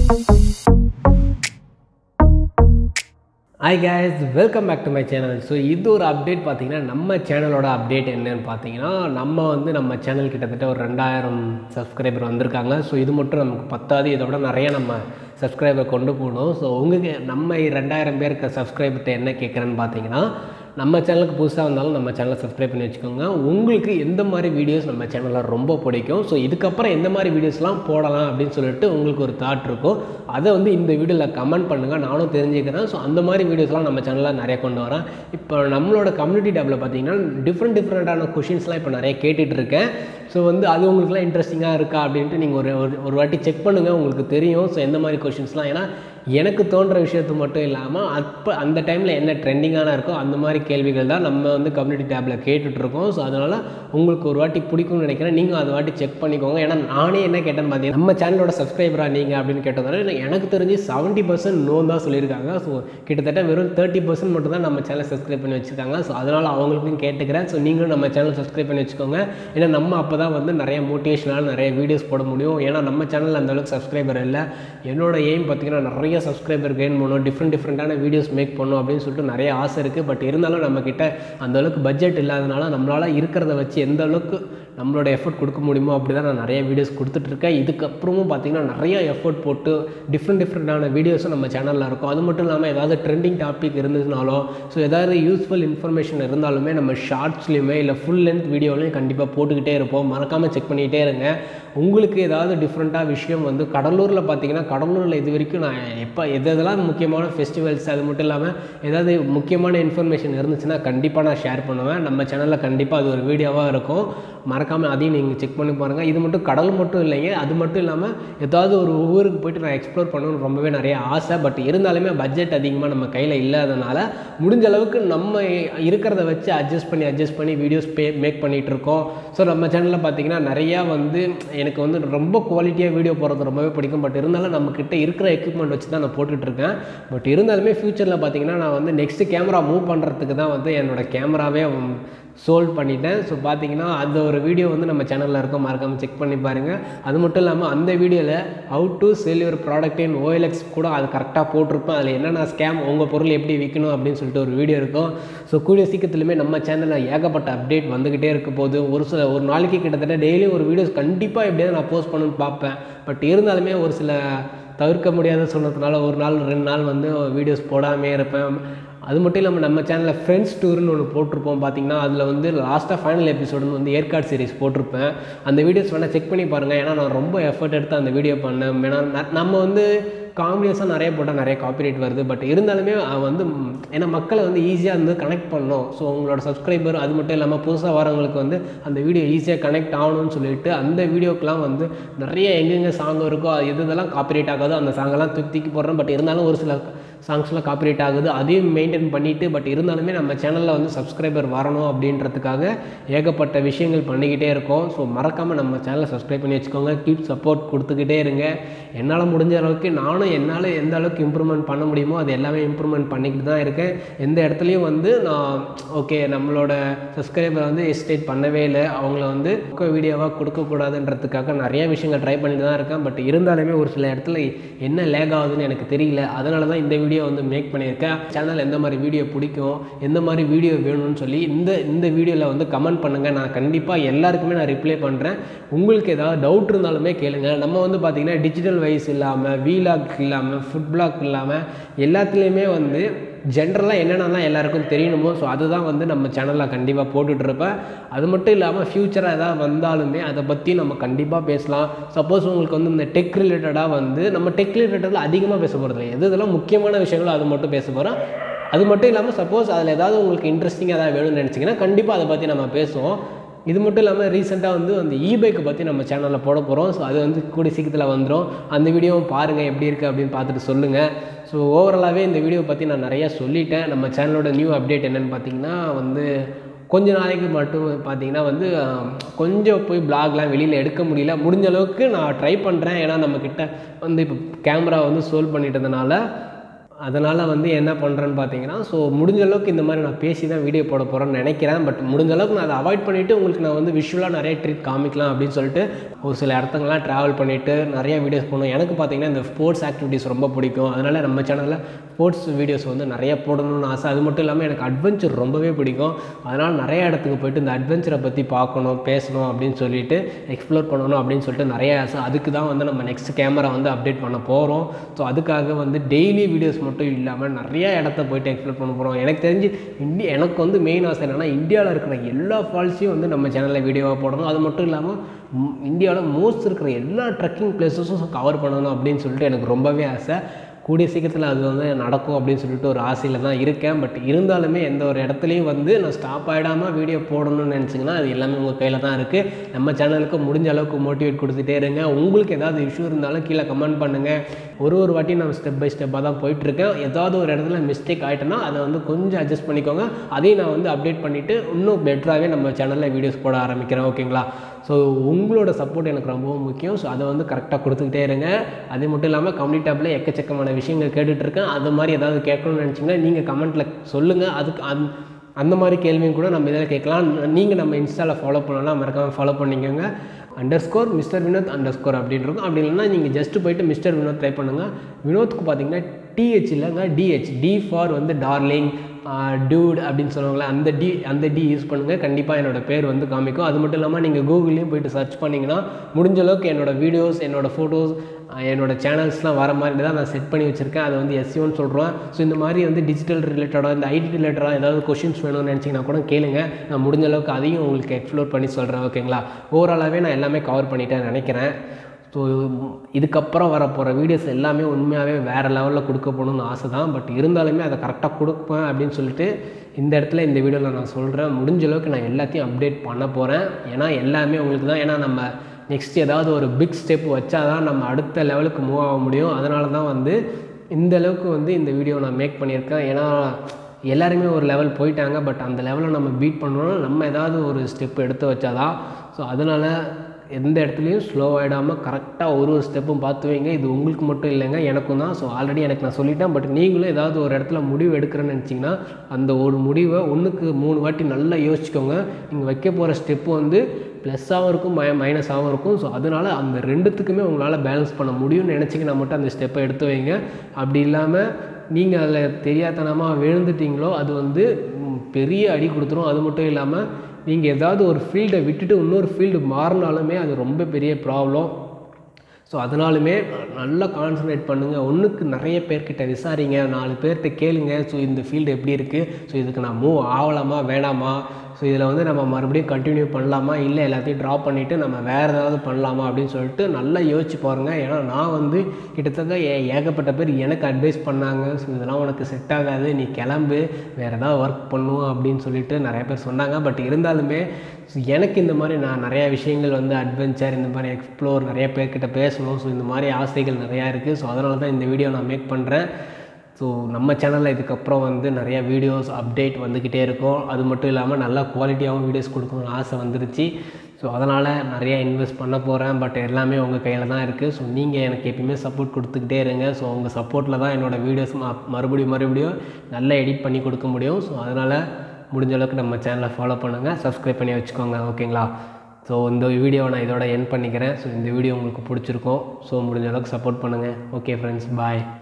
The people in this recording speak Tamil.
hi guys welcome back to my channel so இது ஒரு அப்டேட் பார்த்தீங்கன்னா நம்ம சேனலோட அப்டேட் என்னன்னு பார்த்தீங்கன்னா நம்ம வந்து நம்ம சேனல் கிட்டத்தட்ட ஒரு ரெண்டாயிரம் சப்ஸ்கிரைபர் வந்திருக்காங்க ஸோ இது மட்டும் நமக்கு பத்தாது இதை விட நிறைய நம்ம சப்ஸ்கிரைபர் கொண்டு போகணும் ஸோ உங்களுக்கு நம்ம ரெண்டாயிரம் பேருக்கு சப்ஸ்கிரைபர்கிட்ட என்ன கேட்குறேன்னு பார்த்தீங்கன்னா நம்ம சேனலுக்கு புதுசாக வந்தாலும் நம்ம சேனலை சப்ஸ்கிரைப் பண்ணி வச்சுக்கோங்க உங்களுக்கு எந்த மாதிரி வீடியோஸ் நம்ம சேனலில் ரொம்ப பிடிக்கும் ஸோ இதுக்கப்புறம் எந்த மாதிரி வீடியோஸ்லாம் போடலாம் அப்படின்னு சொல்லிட்டு உங்களுக்கு ஒரு தாட் இருக்கும் அதை வந்து இந்த வீடியோவில் கமெண்ட் பண்ணுங்கள் நானும் தெரிஞ்சுக்கிறேன் ஸோ அந்த மாதிரி வீடியோஸ்லாம் நம்ம சேனலில் நிறைய கொண்டு வரேன் இப்போ நம்மளோட கம்யூனிட்டி டேப்பில் பார்த்தீங்கன்னா டிஃப்ரெண்ட் டிஃப்ரெண்ட்டான கொஷின்ஸ்லாம் இப்போ நிறைய கேட்டுட்டு இருக்கேன் ஸோ வந்து அது உங்களுக்குலாம் இன்ட்ரெஸ்டிங்காக இருக்கா அப்படின்ட்டு நீங்கள் ஒரு ஒரு- ஒரு வாட்டி செக் பண்ணுங்கள் உங்களுக்கு தெரியும் ஸோ எந்த மாதிரி கொஷின்ஸ்லாம் ஏன்னா எனக்கு தோன்ற விஷயத்து மட்டும் இல்லாமல் அப்போ அந்த டைமில் என்ன ட்ரெண்டிங்கான இருக்கோ அந்த மாதிரி கேள்விகள் தான் நம்ம வந்து கம்யூனிட்டி டேப்பில் கேட்டுட்ருக்கோம் ஸோ அதனால் உங்களுக்கு ஒரு வாட்டி பிடிக்கும்னு நினைக்கிறேன் நீங்கள் அதை வாட்டி செக் பண்ணிக்கோங்க ஏன்னா நானே என்ன கேட்டேன்னு பார்த்தீங்கன்னா நம்ம சேனலோட சப்ஸ்கிரைபராக நீங்கள் அப்படின்னு கேட்டதால எனக்கு- எனக்கு தெரிஞ்சு செவன்ட்டி பர்சன்ட் நோ தான் சொல்லியிருக்காங்க ஸோ கிட்டத்தட்ட வெறும் தேர்ட்டி பர்சன்ட் மட்டும் தான் நம்ம சேனலை சப்ஸ்கிரைப் பண்ணி வச்சுருக்காங்க ஸோ அதனால் அவங்களுக்கும் கேட்டுக்கிறேன் ஸோ நீங்களும் நம்ம சேனல் சப்ஸ்கிரைப் பண்ணி வச்சுக்கோங்க ஏன்னா நம்ம அப்போ தான் வந்து நிறைய மோட்டிவேஷனாக நிறைய வீடியோஸ் போட முடியும் ஏன்னா நம்ம சேனலில் அந்தளவுக்கு சப்ஸ்கிரைபர் இல்லை என்னோட எய்ம் பார்த்தீங்கன்னா நிறைய சப்ஸ்கிரைபர் கெயின் பண்ணணும் டிஃப்ரெண்ட் டிஃப்ரெண்ட்டான வீடியோஸ் மேக் பண்ணணும் அப்படின்னு சொல்லிட்டு நிறைய ஆசை இருக்குது பட் இருந்தாலும் நம்மக்கிட்ட அந்த அளவுக்கு பட்ஜெட் இல்லாதனால நம்மளால் இருக்கிறத வச்சு எந்த அளவுக்கு நம்மளோட எஃபர்ட் கொடுக்க முடியுமோ அப்படி தான் நான் நிறைய வீடியோஸ் கொடுத்துட்ருக்கேன் இதுக்கப்புறமும் பார்த்தீங்கன்னா நிறைய எஃபர்ட் போட்டு டிஃப்ரெண்ட் டிஃப்ரெண்ட்டான வீடியோஸும் நம்ம சேனலில் இருக்கும் அது மட்டும் இல்லாமல் ஏதாவது ட்ரெண்டிங் டாபிக் இருந்ததுனாலோ ஸோ ஏதாவது யூஸ்ஃபுல் இன்ஃபர்மேஷன் இருந்தாலுமே நம்ம ஷார்ட்ஸ்லையுமே இல்லை ஃபுல் லென்த் வீடியோலையும் கண்டிப்பாக போட்டுக்கிட்டே இருப்போம் மறக்காமல் செக் பண்ணிக்கிட்டே இருங்க உங்களுக்கு ஏதாவது டிஃப்ரெண்ட்டாக விஷயம் வந்து கடலூரில் பார்த்தீங்கன்னா கடலூரில் இது வரைக்கும் நான் எப்போ எது எதெல்லாம் முக்கியமான ஃபெஸ்டிவல்ஸ் அது மட்டும் இல்லாமல் ஏதாவது முக்கியமான இன்ஃபர்மேஷன் இருந்துச்சுன்னா கண்டிப்பாக நான் ஷேர் பண்ணுவேன் நம்ம சேனலில் கண்டிப்பாக அது ஒரு வீடியோவாக இருக்கும் மறக்காமல் அதையும் நீங்கள் செக் பண்ணி பாருங்கள் இது மட்டும் கடல் மட்டும் இல்லைங்க அது மட்டும் இல்லாமல் ஏதாவது ஒரு ஊருக்கு போயிட்டு நான் எக்ஸ்ப்ளோர் பண்ணணும்னு ரொம்பவே நிறைய ஆசை பட் இருந்தாலுமே பட்ஜெட் அதிகமாக நம்ம கையில் இல்லாதனால முடிஞ்ச அளவுக்கு நம்ம இருக்கிறத வச்சு அட்ஜஸ்ட் பண்ணி அட்ஜஸ்ட் பண்ணி வீடியோஸ் பே மேக் பண்ணிகிட்டு இருக்கோம் ஸோ நம்ம சேனலில் பார்த்தீங்கன்னா நிறையா வந்து எனக்கு வந்து ரொம்ப குவாலிட்டியாக வீடியோ போடுறது ரொம்பவே பிடிக்கும் பட் இருந்தாலும் நம்மக்கிட்ட இருக்கிற எக்யூப்மெண்ட் வச்சு தான் நான் போட்டுட்டு இருக்கேன் பட் இருந்தாலுமே ஃப்யூச்சரில் பார்த்தீங்கன்னா நான் வந்து நெக்ஸ்ட் கேமரா மூவ் பண்ணுறதுக்கு தான் வந்து என்னோட கேமராவே சோல்வ் பண்ணிட்டேன் ஸோ பார்த்தீங்கன்னா அந்த ஒரு வீடியோ வந்து நம்ம சேனலில் இருக்கும் மறக்காமல் செக் பண்ணி பாருங்கள் அது மட்டும் இல்லாமல் அந்த வீடியோவில் how to sell your product in OLX கூட அது கரெக்டாக போட்டிருப்பேன் அதில் என்னென்ன ஸ்கேம் உங்கள் பொருள் எப்படி விற்கணும் அப்படின்னு சொல்லிட்டு ஒரு வீடியோ இருக்கும் ஸோ கூடிய சீக்கிரத்துலையுமே நம்ம சேனலில் ஏகப்பட்ட அப்டேட் வந்துக்கிட்டே இருக்க போது ஒரு சில ஒரு நாளைக்கு கிட்டத்தட்ட டெய்லியும் ஒரு வீடியோஸ் கண்டிப்பாக எப்படியாவது நான் போஸ்ட் பண்ணணும்னு பார்ப்பேன் பட் இருந்தாலுமே ஒரு சில தவிர்க்க முடியாத சொன்னதுனால ஒரு நாள் ரெண்டு நாள் வந்து வீடியோஸ் போடாமே இருப்பேன் அது மட்டும் இல்லாமல் நம்ம சேனலில் ஃப்ரெண்ட்ஸ் டூர்னு ஒன்று போட்டிருப்போம் பார்த்தீங்கன்னா அதில் வந்து லாஸ்ட்டாக ஃபைனல் எபிசோடு வந்து ஏற்காடு சீரிஸ் போட்டிருப்பேன் அந்த வீடியோஸ் வேணால் செக் பண்ணி பாருங்கள் ஏன்னா நான் ரொம்ப எஃபர்ட் எடுத்து அந்த வீடியோ பண்ணேன் ஏன்னா ந- நம்ம வந்து காமெடியஸாக நிறைய போட்டால் நிறைய காப்பிரைட் வருது பட் இருந்தாலுமே அவன் வந்து ம், ஏன்னா மக்களை வந்து ஈஸியாக வந்து கனெக்ட் பண்ணணும் ஸோ உங்களோட சப்ஸ்கிரைபர் அது மட்டும் இல்லாமல் புதுசாக வரவங்களுக்கு வந்து அந்த வீடியோ ஈஸியாக கனெக்ட் ஆகணும்னு சொல்லிட்டு அந்த வீடியோக்கெலாம் வந்து நிறைய எங்கெங்கே சாங் இருக்கோ அது எது இதெல்லாம் காப்பிரைட் ஆகாதோ அந்த சாங்கெல்லாம் தூக்கி தூக்கி போடுறேன் பட் இருந்தாலும் ஒரு சில சாங்ஸ்லாம் காப்பிரைட் ஆகுது அதையும் மெயின்டைன் பண்ணிவிட்டு பட் இருந்தாலுமே நம்ம சேனலில் வந்து சப்ஸ்கிரைபர் வரணும் அப்படின்றதுக்காக ஏகப்பட்ட விஷயங்கள் பண்ணிக்கிட்டே இருக்கோம் ஸோ மறக்காமல் நம்ம சேனலை சப்ஸ்கிரைப் பண்ணி வச்சுக்கோங்க கீப் சப்போர்ட் கொடுத்துக்கிட்டே இருங்க என்னால் முடிஞ்ச அளவுக்கு நானும் என்னால் எந்த அளவுக்கு இம்ப்ரூவ்மெண்ட் பண்ண முடியுமோ அது எல்லாமே இம்ப்ரூவ்மெண்ட் பண்ணிக்கிட்டு தான் இருக்கேன் எந்த இடத்துலையும் வந்து நான் ஓகே நம்மளோட சப்ஸ்கிரைபர் வந்து எஸ்டேட் பண்ணவே இல்லை அவங்கள வந்து வீடியோவாக கொடுக்கக்கூடாதுன்றதுக்காக நிறைய விஷயங்கள் ட்ரை பண்ணிட்டு தான் இருக்கேன் பட் இருந்தாலுமே ஒரு சில இடத்துல என்ன லேக் ஆகுதுன்னு எனக்கு தெரியல அதனால தான் இந்த வீடியோ வந்து மேக் பண்ணியிருக்கேன் சேனல் எந்த மாதிரி வீடியோ பிடிக்கும் எந்த மாதிரி வீடியோ வேணும்னு சொல்லி இந்த இந்த வீடியோவில் வந்து கமெண்ட் பண்ணுங்கள் நான் கண்டிப்பாக எல்லாருக்குமே நான் ரிப்ளை பண்ணுறேன் உங்களுக்கு ஏதாவது டவுட் இருந்தாலுமே கேளுங்க நம்ம வந்து பார்த்திங்கன்னா டிஜிட்டல் வைஸ் இல்லாமல் வீலாக் இல்லாமல் ஃபுட் பிளாக் இல்லாமல் எல்லாத்துலேயுமே வந்து ஜென்ரலாக என்னென்னலாம் எல்லாருக்கும் தெரியணுமோ ஸோ அதுதான் வந்து நம்ம சேனலில் கண்டிப்பாக போட்டுட்ருப்பேன் அது மட்டும் இல்லாமல் ஃப்யூச்சராக எதாவது வந்தாலுமே அதை பற்றி நம்ம கண்டிப்பாக பேசலாம் சப்போஸ் உங்களுக்கு வந்து இந்த டெக் ரிலேட்டடாக வந்து நம்ம டெக் ரிலேட்டடில் அதிகமாக பேச போகிறது எது இதெல்லாம் முக்கியமான விஷயங்களோ அது மட்டும் பேச போகிறோம் அது மட்டும் இல்லாமல் சப்போஸ் அதில் ஏதாவது உங்களுக்கு இன்ட்ரெஸ்டிங்காக ஏதாவது வேணும்னு நினச்சிங்கன்னா கண்டிப்பாக அதை பற்றி நம்ம பேசுவோம் இது மட்டும் இல்லாமல் ரீசெண்டாக வந்து அந்த இபைக்கை பற்றி நம்ம சேனலில் போட போகிறோம் ஸோ அது வந்து கூடிய சீக்கிரத்தில் வந்துடும் அந்த வீடியோவும் பாருங்கள் எப்படி இருக்குது அப்படின்னு பார்த்துட்டு சொல்லுங்கள் ஸோ ஓவராலாகவே இந்த வீடியோ பற்றி நான் நிறையா சொல்லிட்டேன் நம்ம சேனலோட நியூ அப்டேட் என்னென்னு பார்த்தீங்கன்னா வந்து கொஞ்ச நாளைக்கு மட்டும் பார்த்தீங்கன்னா வந்து ஆம், கொஞ்சம் போய் பிளாக்லாம் வெளியில் எடுக்க முடியல முடிஞ்ச அளவுக்கு நான் ட்ரை பண்ணுறேன் ஏன்னா நம்மக்கிட்ட வந்து இப்போ கேமரா வந்து சோல்வ் பண்ணிட்டதுனால அதனால் வந்து என்ன பண்ணுறேன்னு பார்த்தீங்கன்னா ஸோ முடிஞ்ச அளவுக்கு இந்த மாதிரி நான் பேசி தான் வீடியோ போட போகிறேன்னு நினைக்கிறேன் பட் முடிஞ்ச அளவுக்கு நான் அதை அவாய்ட் பண்ணிவிட்டு உங்களுக்கு நான் வந்து விஷுவலாக நிறைய ட்ரிக் காமிக்கலாம் அப்படின்னு சொல்லிட்டு ஒரு சில இடத்துங்கலாம் ட்ராவல் பண்ணிவிட்டு நிறைய வீடியோஸ் பண்ணுவோம் எனக்கு பார்த்தீங்கன்னா இந்த ஸ்போர்ட்ஸ் ஆக்டிவிட்டீஸ் ரொம்ப பிடிக்கும் அதனால் நம்ம சேனலில் ஸ்போர்ட்ஸ் வீடியோஸ் வந்து நிறைய போடணும்னு ஆசை அது மட்டும் இல்லாமல் எனக்கு அட்வென்ச்சர் ரொம்பவே பிடிக்கும் அதனால் நிறைய இடத்துக்கு போயிட்டு இந்த அட்வென்ச்சரை பற்றி பார்க்கணும் பேசணும் அப்படின்னு சொல்லிட்டு எக்ஸ்ப்ளோர் பண்ணணும் அப்படின்னு சொல்லிட்டு நிறைய ஆசை அதுக்கு தான் வந்து நம்ம நெக்ஸ்ட் கேமரா வந்து அப்டேட் பண்ண போகிறோம் ஸோ அதுக்காக வந்து டெய்லி வீடியோஸ் மட்டும் இல்லாமல் நிறைய இடத்த போயிட்டு எக்ஸ்ப்ளோர் பண்ண போகிறோம் எனக்கு தெரிஞ்சு இந்தியா எனக்கு வந்து மெயின் ஆசை என்னென்னா இந்தியாவில் இருக்கிற எல்லா ஃபால்ஸையும் வந்து நம்ம சேனலில் வீடியோவாக போடணும் அது மட்டும் இல்லாமல் இந்தியாவில் மோஸ்ட் இருக்கிற எல்லா ட்ரெக்கிங் பிளேஸஸும் கவர் பண்ணணும் அப்படின்னு சொல்லிட்டு எனக்கு ரொம்பவே ஆசை கூடிய சீக்கிரத்தில் அது வந்து நடக்கும் அப்படின்னு சொல்லிட்டு ஒரு ஆசையில் தான் இருக்கேன் பட் இருந்தாலுமே எந்த ஒரு இடத்துலையும் வந்து நான் ஸ்டாப் ஆகிடாமல் வீடியோ போடணும்னு நினச்சிங்கன்னா அது எல்லாமே உங்கள் கையில் தான் இருக்குது நம்ம சேனலுக்கு முடிஞ்ச அளவுக்கு மோட்டிவேட் கொடுத்துட்டே இருங்க உங்களுக்கு ஏதாவது இஷ்யூ இருந்தாலும் கீழே கமெண்ட் பண்ணுங்கள் ஒரு ஒரு வாட்டி நான் ஸ்டெப் பை ஸ்டெப்பாக தான் போயிட்டுருக்கேன் ஏதாவது ஒரு இடத்துல மிஸ்டேக் ஆகிட்டேன்னா அதை வந்து கொஞ்சம் அட்ஜஸ்ட் பண்ணிக்கோங்க அதையும் நான் வந்து அப்டேட் பண்ணிவிட்டு இன்னும் பெட்டராகவே நம்ம சேனலில் வீடியோஸ் போட ஆரம்பிக்கிறேன் ஓகேங்களா ஸோ உங்களோட சப்போர்ட் எனக்கு ரொம்பவும் முக்கியம் ஸோ அதை வந்து கரெக்டாக கொடுத்துக்கிட்டே இருங்க அது மட்டும் இல்லாமல் கம்யூனிட்டி டேப்பில் எக்கச்சக்கமான விஷயங்கள் கேட்டுட்ருக்கேன் அது மாதிரி ஏதாவது கேட்கணும்னு நினச்சிங்கன்னா நீங்கள் கமெண்ட்டில் சொல்லுங்கள் அதுக்கு அந் அந்த மாதிரி கேள்வியும் கூட நம்ம இதில் கேட்கலாம் நீங்கள் நம்ம இன்ஸ்டாவில் ஃபாலோ பண்ணலாம் மறக்காமல் ஃபாலோ பண்ணிக்கோங்க underscore mister Vinod underscore அப்படின்னு இருக்கும் அப்படி இல்லைன்னா நீங்கள் ஜஸ்ட்டு போயிட்டு மிஸ்டர் வினோத் ட்ரை பண்ணுங்கள் வினோத்துக்கு பார்த்தீங்கன்னா டிஹெச் இல்லைங்க டிஹெச் டி ஃபார் வந்து டார்லிங் டியூட் அப்படின்னு சொல்லுவாங்களே அந்த டி அந்த டி யூஸ் பண்ணுங்கள் கண்டிப்பாக என்னோடய பேர் வந்து காமிக்கும் அது மட்டும் இல்லாமல் நீங்கள் கூகுள்லேயும் போயிட்டு சர்ச் பண்ணிங்கன்னா முடிஞ்ச அளவுக்கு என்னோடய வீடியோஸ் என்னோடய ஃபோட்டோஸ் என்னோட சேனல்ஸ்லாம் வர மாதிரி தான் நான் செட் பண்ணி வச்சுருக்கேன் அதை வந்து எஸ்சிஓன்னு சொல்கிறேன் ஸோ இந்த மாதிரி வந்து டிஜிட்டல் ரிலேட்டடாக இந்த ஐடி ரிலேட்டடாக ஏதாவது கொஷின்ஸ் வேணும்னு நினச்சிங்கன்னா கூட கேளுங்க நான் முடிஞ்ச அளவுக்கு அதையும் உங்களுக்கு எக்ஸ்ப்ளோர் பண்ணி சொல்கிறேன் ஓகேங்களா ஓவராலாகவே நான் எல்லாமே கவர் பண்ணிட்டேன் நினைக்கிறேன் ஸோ இதுக்கப்புறம் வர போகிற வீடியோஸ் எல்லாமே உண்மையாகவே வேறு லெவலில் கொடுக்க போகணுன்னு ஆசை தான் பட் இருந்தாலுமே அதை கரெக்டாக கொடுப்பேன் அப்படின்னு சொல்லிட்டு இந்த இடத்துல இந்த வீடியோவில் நான் சொல்கிறேன் முடிஞ்ச அளவுக்கு நான் எல்லாத்தையும் அப்டேட் பண்ண போகிறேன் ஏன்னா எல்லாமே உங்களுக்கு தான் ஏன்னா நம்ம நெக்ஸ்ட் ஏதாவது ஒரு பிக் ஸ்டெப் வச்சா தான் நம்ம அடுத்த லெவலுக்கு மூவ் ஆக முடியும் அதனால தான் வந்து இந்த அளவுக்கு வந்து இந்த வீடியோ நான் மேக் பண்ணியிருக்கேன் ஏன்னா எல்லாருமே ஒரு லெவல் போயிட்டாங்க பட் அந்த லெவலை நம்ம பீட் பண்ணணும்னா நம்ம ஏதாவது ஒரு ஸ்டெப் எடுத்து வச்சாதான் ஸோ அதனால் எந்த இடத்துலையும் ஸ்லோ ஆகிடாமல் கரெக்டாக ஒரு ஒரு ஸ்டெப்பும் பார்த்து வைங்க இது உங்களுக்கு மட்டும் இல்லைங்க எனக்கும் தான் ஸோ ஆல்ரெடி எனக்கு நான் சொல்லிட்டேன் பட் நீங்களும் ஏதாவது ஒரு இடத்துல முடிவு எடுக்கிறேன்னு நினச்சிங்கன்னா அந்த ஒரு முடிவை ஒன்றுக்கு மூணு வாட்டி நல்லா யோசிச்சுக்கோங்க நீங்கள் வைக்க போகிற ஸ்டெப்பு வந்து ப்ளஸ்ஸாகவும் இருக்கும் மை மைனஸாகவும் இருக்கும் ஸோ அதனால் அந்த ரெண்டுத்துக்குமே உங்களால் பேலன்ஸ் பண்ண முடியும்னு நினச்சிங்கன்னா மட்டும் அந்த ஸ்டெப்பை எடுத்து வைங்க அப்படி இல்லாமல் நீங்கள் அதில் தெரியாதனமாக விழுந்துட்டீங்களோ அது வந்து பெரிய அடி கொடுத்துரும் அது மட்டும் இல்லாமல் நீங்கள் ஏதாவது ஒரு ஃபீல்டை விட்டுட்டு இன்னொரு ஃபீல்டு மாறினாலுமே அது ரொம்ப பெரிய ப்ராப்ளம் ஸோ அதனாலுமே நல்லா கான்சன்ட்ரேட் பண்ணுங்கள் ஒன்றுக்கு நிறைய பேர்கிட்ட விசாரிங்க நாலு பேர்கிட்ட கேளுங்க ஸோ இந்த ஃபீல்டு எப்படி இருக்குது ஸோ இதுக்கு நான் மூவ் ஆகலாமா வேணாமா ஸோ இதில் வந்து நம்ம மறுபடியும் கண்டினியூ பண்ணலாமா இல்லை எல்லாத்தையும் ட்ராப் பண்ணிவிட்டு நம்ம வேறு ஏதாவது பண்ணலாமா அப்படின்னு சொல்லிட்டு நல்லா யோசிச்சு பாருங்கள் ஏன்னா நான் வந்து கிட்டத்தட்ட ஏ ஏகப்பட்ட பேர் எனக்கு அட்வைஸ் பண்ணாங்க ஸோ இதெல்லாம் உனக்கு செட் ஆகாது நீ கிளம்பு வேறு ஏதாவது ஒர்க் பண்ணுவோம் அப்படின்னு சொல்லிட்டு நிறைய பேர் சொன்னாங்க பட் இருந்தாலுமே எனக்கு இந்த மாதிரி நான் நிறையா விஷயங்கள் வந்து அட்வென்ச்சர் இந்த மாதிரி எக்ஸ்ப்ளோர் நிறைய பேர்கிட்ட பேசணும் ஸோ இந்த மாதிரி ஆசைகள் நிறையா இருக்குது ஸோ அதனால தான் இந்த வீடியோ நான் மேக் பண்ணுறேன் ஸோ நம்ம சேனலில் இதுக்கப்புறம் வந்து நிறையா வீடியோஸ் அப்டேட் வந்துக்கிட்டே இருக்கும் அது மட்டும் இல்லாமல் நல்லா குவாலிட்டியாகவும் வீடியோஸ் கொடுக்கணும்னு ஆசை வந்துருச்சு ஸோ அதனால் நிறையா இன்வெஸ்ட் பண்ண போகிறேன் பட் எல்லாமே உங்கள் கையில் தான் இருக்குது ஸோ நீங்கள் எனக்கு எப்பயுமே சப்போர்ட் கொடுத்துக்கிட்டே இருங்க ஸோ உங்கள் சப்போர்ட்டில் தான் என்னோடய வீடியோஸ் மறுபடியும் மறுபடியும் நல்லா எடிட் பண்ணி கொடுக்க முடியும் ஸோ அதனால் முடிஞ்ச அளவுக்கு நம்ம சேனலை ஃபாலோ பண்ணுங்கள் சப்ஸ்கிரைப் பண்ணி வச்சுக்கோங்க ஓகேங்களா ஸோ இந்த வீடியோவை நான் இதோட என் பண்ணிக்கிறேன் ஸோ இந்த வீடியோ உங்களுக்கு பிடிச்சிருக்கும் ஸோ முடிஞ்ச அளவுக்கு சப்போர்ட் பண்ணுங்கள் ஓகே ஃப்ரெண்ட்ஸ் பாய்